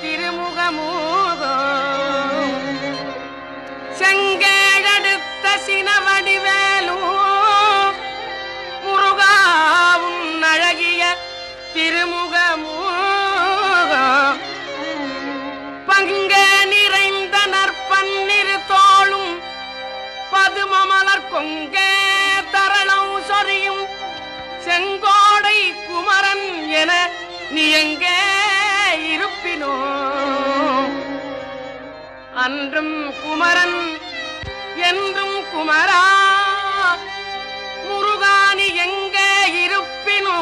திருமுகமூகோ செங்கேழடுத்த சினவடிவேலும் முருகாவும் அழகிய திருமுகமூகம் பங்க நிறைந்த நற்பன்னிரு தோளும் பதுமமலர் கொங்க தரளம் சொரியும் செங்கோடை குமரன் என நீ எங்கே இருப்பினோ அன்றும் குமரன் என்றும் குமரா முருகானி எங்கே இருப்பினோ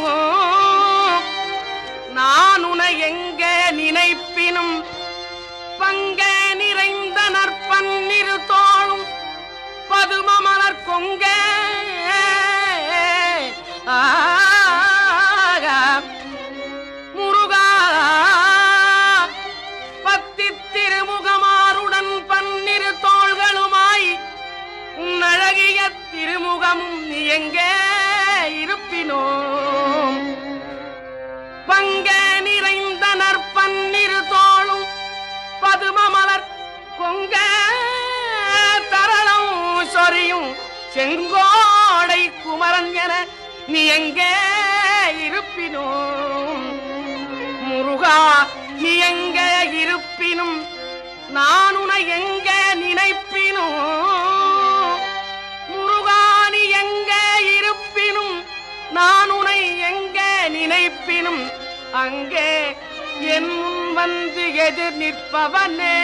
நான் உன எங்கே நினைப்பினும் பங்க நிறைந்த நற்பன்னிரு தோளும் பதுமமலர் கொங்க ஆக முருகா பத்தி திருமுகமாருடன் பன்னிரு தோள்களுமாய் உன் அழகிய திருமுகமும் நீ எங்கே இருப்பினோ பங்க நிறைந்த நற்பன்னிரு தோளும் பதுமமலர் கொங்க தரளம் சொரியும் செங்கோடை குமரன் என நீ எங்கே இருப்பினோ முருகா நீ எங்கே இருப்பினும் நான் உனை எங்கே நினைப்பினோ முருகா நீ எங்கே இருப்பினும் நான் உனை எங்கே நினைப்பினும் அங்கே என் முன் வந்து எதிர் நிற்பவனே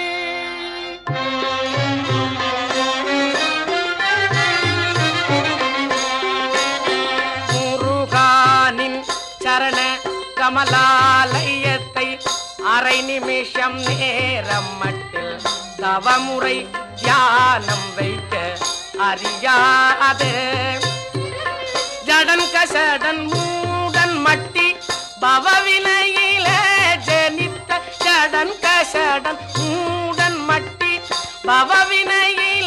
முருகானின் சரண கமலாலயத்தை அரை நிமிஷம் நேரம் மட்டில் தவமுறை தியானம் வைக்க அறியாது ஜடன் கசடன் மூடன் மட்டி பவவினையில ஜனித்த ஜடன் கசடன் மூடன் மட்டி பவவினையில